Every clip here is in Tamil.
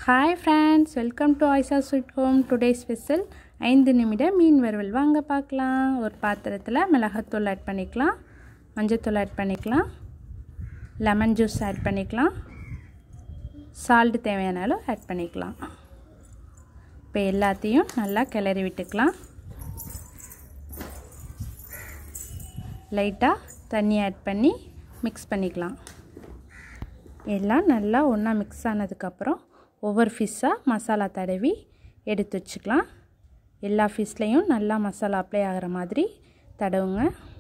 hi friends welcome to Aisha sweet home today special ஐந்து நிமிட மீன் வறுவல் வாங்க பார்க்கலாம் ஒரு பாத்திரத்தில் மிளகாத்தூள் ஆட் பண்ணிக்கலாம் மஞ்சத்தூள் ஆட் பண்ணிக்கலாம் லெமன் ஜூஸ் ஆட் பண்ணிக்கலாம் சால்ட் தேவையான அளவு ஆட் பண்ணிக்கலாம் இப்போ எல்லாத்தையும் நல்லா கிளறி விட்டுக்கலாம் லைட்டாக தண்ணி ஆட் பண்ணி மிக்ஸ் பண்ணிக்கலாம் எல்லாம் நல்லா ஒன்றா மிக்ஸ் ஆனதுக்கப்புறம் ஒவ்வொரு ஃபிஷ்ஷாக மசாலா தடவி எடுத்து வச்சுக்கலாம் எல்லா ஃபிஷ்லேயும் நல்லா மசாலா அப்ளை ஆகிற மாதிரி தடவுங்க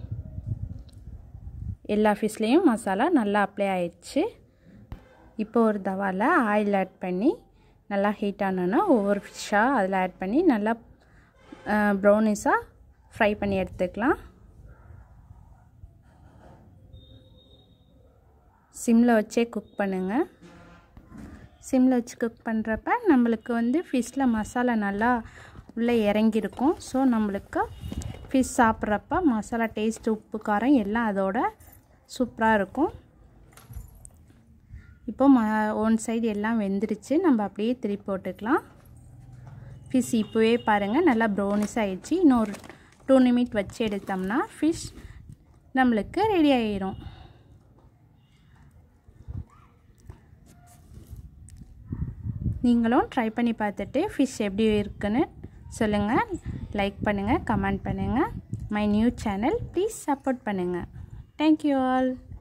எல்லா ஃபிஷ்லேயும் மசாலா நல்லா அப்ளை ஆயிடுச்சு இப்போ ஒரு தவாவில் ஆயில் ஆட் பண்ணி நல்லா ஹீட் ஆனோன்னா ஒவ்வொரு ஃபிஷ்ஷாக அதில் ஆட் பண்ணி நல்லா ப்ரௌனிஸாக ஃப்ரை பண்ணி எடுத்துக்கலாம் சிம்மில் வச்சே குக் பண்ணுங்கள் சிம்மில் வச்சு குக் பண்ணுறப்ப நம்மளுக்கு வந்து ஃபிஷ்ஷில் மசாலா நல்லா உள்ளே இறங்கியிருக்கும் ஸோ நம்மளுக்கு ஃபிஷ் சாப்பிட்றப்ப மசாலா டேஸ்ட் உப்பு காரம் எல்லாம் அதோட சூப்பராக இருக்கும் இப்போ ம ஒன் சைடு எல்லாம் வெந்துருச்சு நம்ம அப்படியே திருப்பி போட்டுக்கலாம் ஃபிஷ் இப்போவே பாருங்கள் நல்லா ப்ரௌனிஸ் ஆகிடுச்சு இன்னொரு டூ நிமிட் வச்சு எடுத்தோம்னா ஃபிஷ் நம்மளுக்கு ரெடி ஆகிரும் நீங்களும் ட்ரை பண்ணி பார்த்துட்டு ஃபிஷ் எப்படி இருக்குன்னு சொல்லுங்கள் லைக் பண்ணுங்கள் கமெண்ட் பண்ணுங்கள் my new channel please support பண்ணுங்கள் தேங்க்யூ ஆல்